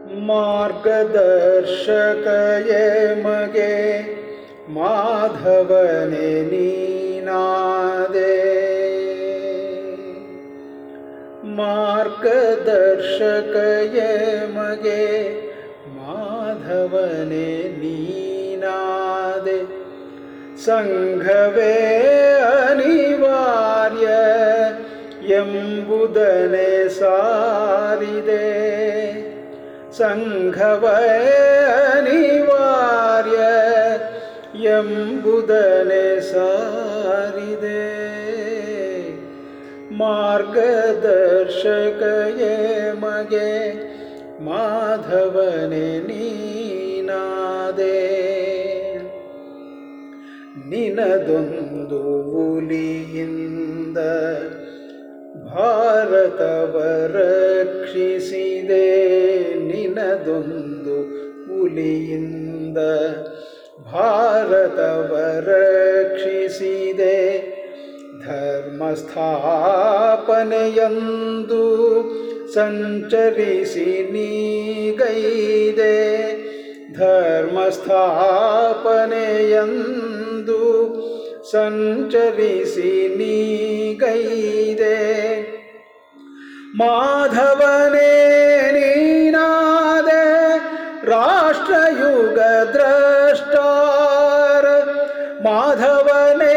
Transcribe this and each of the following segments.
ಮಾರ್ಗದರ್ಶಕಯೇ ಮಗೆ ಮಾಧವನೇ ನೀನಾದೆ ಮಾರ್ಗದರ್ಶಕಯೇ ಮಗೆ ಮಾಧವನೇ ನೀನಾದೆ ಸಂಘವೇ ಅನಿವಾರ್ಯ ಎಂಬುದನೆ ಸಾರಿದೆ ಸಂಘವೇ ಅನಿವಾರ್ಯ ಎಂಬುದನೆ ಸಾರಿದೆ ಮಾರ್ಗದರ್ಶಕಯೇ ಮಗೆ ಮಾಧವನೇ ನೀನಾದೆ ನಿನದೊಂದು ಹುಲಿಯಿಂದ ಭಾರತವ ರಕ್ಷಿಸಿದೆ ನಿನದೊಂದು ಹುಲಿಯಿಂದ ಭಾರತವ ರಕ್ಷಿಸಿದೆ ಧರ್ಮಸ್ಥಾಪನೆಯಂದು ಸಂಚರಿಸಿ ನೀಗೈದೆ ಧರ್ಮಸ್ಥಾಪನೆಯಂದು ಸಂಚರಿಸಿ ನೀಗೈದೆ ಮಾಧವನೇ ನೀನಾದೆ ರಾಷ್ಟ್ರಯುಗ ದ್ರಷ್ಟಾರ ಮಾಧವನೇ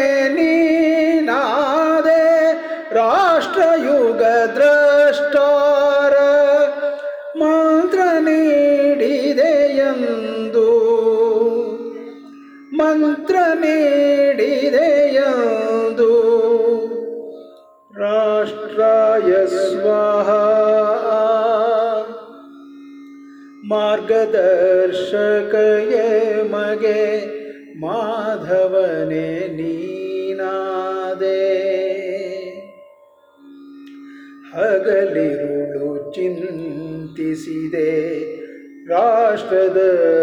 ನೀನಾದೆ ರಾಷ್ಟ್ರಯುಗ ದ್ರಷ್ಟಾರ ಮಂತ್ರ ನೀಡಿದೆಯಂದು ಮಂತ್ರ ನೀಡಿದೆಯಂದು ರಾಷ್ಟ್ರಾಯ ಸ್ವಾಹ ಮಾರ್ಗದರ್ಶಕಯೇ ಮಗೆ ಮಾಧವನೇ ನೀನಾದೆ ಹಗಲಿರುಳು ಚಿಂತಿಸಿದೆ ರಾಷ್ಟ್ರದ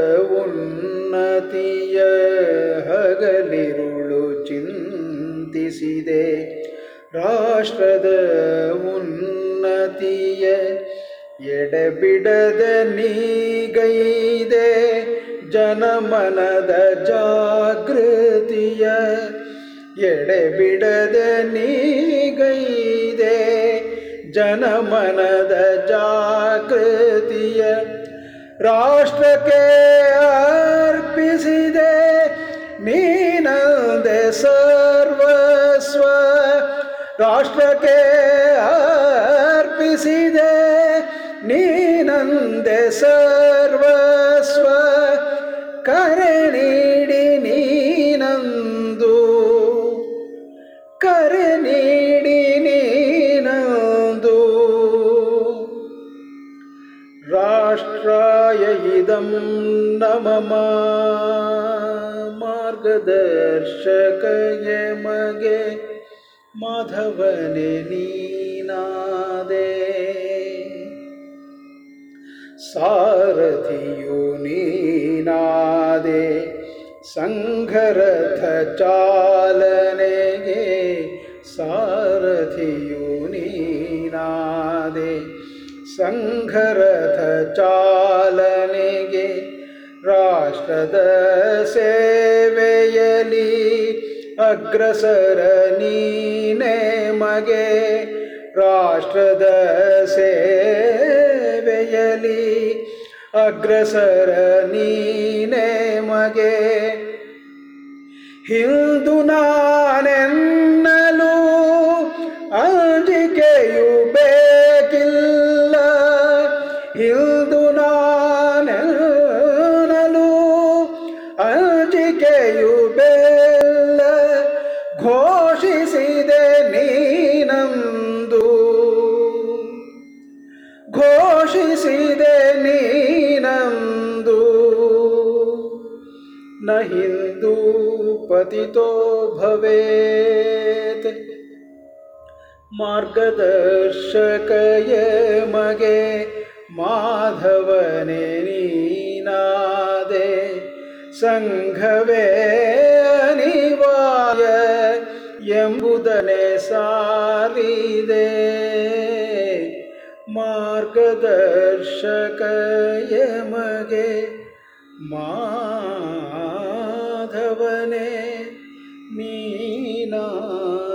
ಉನ್ನತಿಯ ಹಗಲಿರುಳು ಚಿಂತಿಸಿದೆ ರಾಷ್ಟ್ರದ ಉನ್ನತಿಯ ಎಡೆಬಿಡದ ನೀಗೈದೆ ಜನಮನದ ಜಾಗೃತಿಯ ಎಡೆಬಿಡದ ನೀಗೈದೆ ಜನಮನದ ಜಾಗೃತಿಯ ರಾಷ್ಟ್ರಕ್ಕೆ ಅರ್ಪಿಸಿದೆ ನೀನಂದೆ ಸರ್ವಸ್ವ ರಾಷ್ಟ್ರಕ್ಕೆ ಅರ್ಪಿಸಿದೆ ನೀನಂದೆ ಸರ್ವಸ್ವ ಕರೆ ನೀಡಿ ನೀನಂದು ಕರೆ ನೀಡಿ ನೀನಂದು ರಾಷ್ಟ್ರಾಯ ಇದಂ ನಮಮ ಮಾರ್ಗದರ್ಶಕಯ ಮಗೆ ಮಾಧವನೆ ನೀನಾದೆ ಸಾರಥಿಯು ನೀನಾದೆ ಸಂಘರಥ ಚಾಲನೆಗೆ ಸಾರಥಿಯು ನೀನಾದೆ ಸಂಘರಥ ಚಾಲನೆಗೆ ರಾಷ್ಟ್ರದ ಸೇವೆಯಲಿ ಅಗ್ರಸರ ನೀನೆ ಮಗೆ ರಾಷ್ಟ್ರದ ಸೇವೆಯಲಿ ಅಗ್ರಸರ ನೀನೆ ಮಗೆ ಹಿಂದು ನಾನೆನ್ನಲು ಅಂಜಿಕೆಯು ಬೇಕಿಲ್ಲ ಹಿಂದು ನಾನೆನ್ನಲು ಅಂಜಿಕೆಯು ಬೇಲ್ಲ ಘೋಷಿಸಿದೆ ನೀನಂದು ಘೋಷಿಸಿದೆ ನೀನಂದು ನ ಹಿಂದೂ ಪತಿತೋ ಭವೇತ್ ಮಾರ್ಗದರ್ಶಕಯ ಮಗೆ ಮಾಧವನೇ ನೀನಾದೆ ಸಂಘವೇ ಅನಿವಾರ್ಯ ಎಂಬುದನೆ ಸಾರಿದೆ ಮಾರ್ಗದರ್ಶಕಯೇ ಪ್ರದರ್ಶಕ ಯಮಗೆ ಮಾಧವನೇ ನೀನಾದೆ